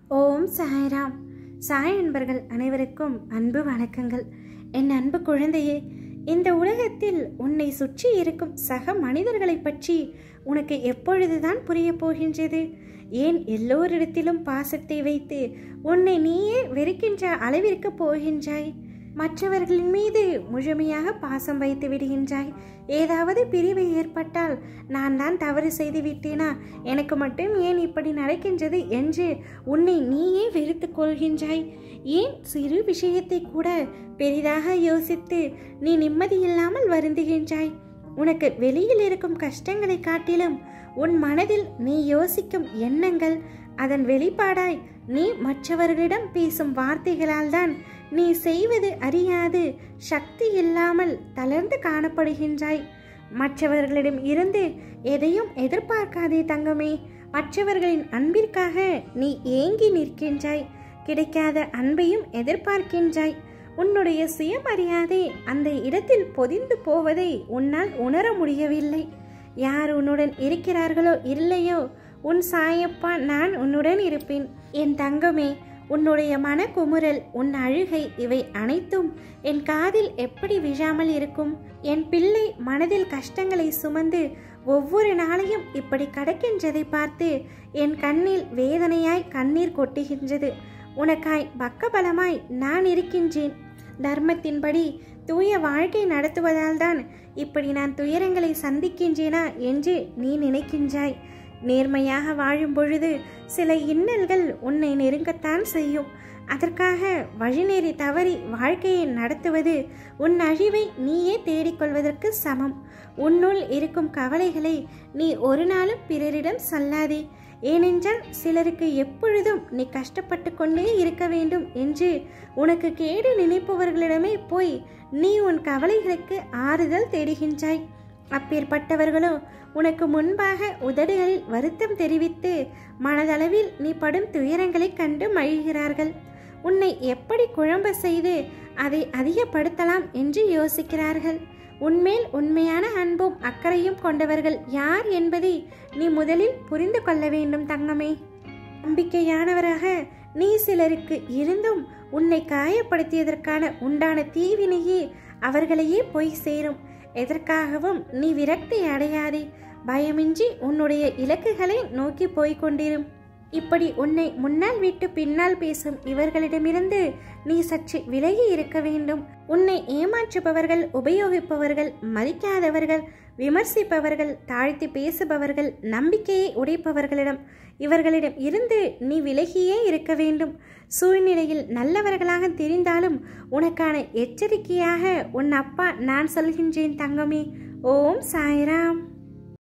ஓம் சாய்ராம் சாய் அன்பர்கள் அனைவருக்கும் அன்பு வணக்கங்கள் என் அன்பு குழந்தையே இந்த உலகத்தில் உன்னை சுற்றி இருக்கும் சக மனிதர்களைப் பற்றி உனக்கு எப்பொழுதுதான் புரியப் போகின்றது ஏன் எல்லோரிடத்திலும் பாசத்தை வைத்து உன்னை நீயே வெறுக்கின்ற அளவிற்கு போகின்றாய் மற்றவர்களின் மீது முழுமையாக பாசம் வைத்து விடுகின்றாய் ஏதாவது பிரிவு ஏற்பட்டால் நான் தான் தவறு செய்து விட்டேனா எனக்கு மட்டும் ஏன் இப்படி நடக்கின்றது என்று உன்னை நீயே வெறுத்து கொள்கின்றாய் ஏன் சிறு விஷயத்தை கூட பெரிதாக யோசித்து நீ நிம்மதியில்லாமல் வருந்துகின்றாய் உனக்கு வெளியில் இருக்கும் கஷ்டங்களை காட்டிலும் உன் மனதில் நீ யோசிக்கும் எண்ணங்கள் அதன் வெளிப்பாடாய் நீ மற்றவர்களிடம் பேசும் வார்த்தைகளால் தான் நீ செய்வது அறியாது சக்தி இல்லாமல் தளர்ந்து காணப்படுகின்றாய் மற்றவர்களிடம் இருந்து எதையும் எதிர்பார்க்காதே தங்கமே மற்றவர்களின் அன்பிற்காக நீ ஏங்கி நிற்கின்றாய் கிடைக்காத அன்பையும் எதிர்பார்க்கின்றாய் உன்னுடைய சுயமரியாதை அந்த இடத்தில் பொதிந்து போவதை உன்னால் உணர முடியவில்லை யார் உன்னுடன் இருக்கிறார்களோ இல்லையோ உன் சாயப்பா நான் உன்னுடன் இருப்பேன் என் தங்கமே உன்னுடைய மனக்குமுறல் உன் அழுகை இவை அனைத்தும் என் காதில் எப்படி விழாமல் இருக்கும் என் பிள்ளை மனதில் கஷ்டங்களை சுமந்து ஒவ்வொரு நாளையும் இப்படி கடக்கின்றதை பார்த்து என் கண்ணில் வேதனையாய் கண்ணீர் கொட்டுகின்றது உனக்காய் பக்கபலமாய் நான் இருக்கின்றேன் தர்மத்தின்படி தூய வாழ்க்கை நடத்துவதால் தான் இப்படி நான் துயரங்களை சந்திக்கின்றேனா என்று நீ நினைக்கின்றாய் நேர்மையாக வாழும் பொழுது சில இன்னல்கள் உன்னை நெருங்கத்தான் செய்யும் அதற்காக வழிநெறி தவறி வாழ்க்கையை நடத்துவது உன் அழிவை நீயே தேடிக்கொள்வதற்கு சமம் உன்னுள் இருக்கும் கவலைகளை நீ ஒரு நாளும் பிறரிடம் சொல்லாதே ஏனென்றால் சிலருக்கு எப்பொழுதும் நீ கஷ்டப்பட்டு கொண்டே இருக்க வேண்டும் என்று உனக்கு கேடு நினைப்பவர்களிடமே போய் நீ உன் கவலைகளுக்கு ஆறுதல் தேடுகின்றாய் அப்பேற்பட்டவர்களோ உனக்கு முன்பாக உதடுகளில் வருத்தம் தெரிவித்து மனதளவில் நீ படும் துயரங்களைக் கண்டு மகிழ்கிறார்கள் உன்னை எப்படி குழம்ப செய்து அதை அதிகப்படுத்தலாம் என்று யோசிக்கிறார்கள் உன்மேல் உண்மையான அன்பும் அக்கறையும் கொண்டவர்கள் யார் என்பதை நீ முதலில் புரிந்து கொள்ள வேண்டும் தங்கமே நம்பிக்கையானவராக நீ சிலருக்கு இருந்தும் உன்னை காயப்படுத்தியதற்கான உண்டான தீவினையே அவர்களையே போய் சேரும் எதற்காகவும் நீ விரக்தி அடையாதே பயமின்றி உன்னுடைய இலக்குகளை நோக்கி போய்க் கொண்டிரும் இப்படி உன்னை முன்னால் விட்டு பின்னால் பேசும் இவர்களிடமிருந்து நீ சற்று விலகி இருக்க வேண்டும் உன்னை ஏமாற்றுபவர்கள் உபயோகிப்பவர்கள் மதிக்காதவர்கள் விமர்சிப்பவர்கள் தாழ்த்தி பேசுபவர்கள் நம்பிக்கையை உடைப்பவர்களிடம் இவர்களிடம் இருந்து நீ விலகியே இருக்க வேண்டும் சூழ்நிலையில் நல்லவர்களாக தெரிந்தாலும் உனக்கான எச்சரிக்கையாக உன் அப்பா நான் சொல்கின்றேன் தங்கமே ஓம் சாய்ராம்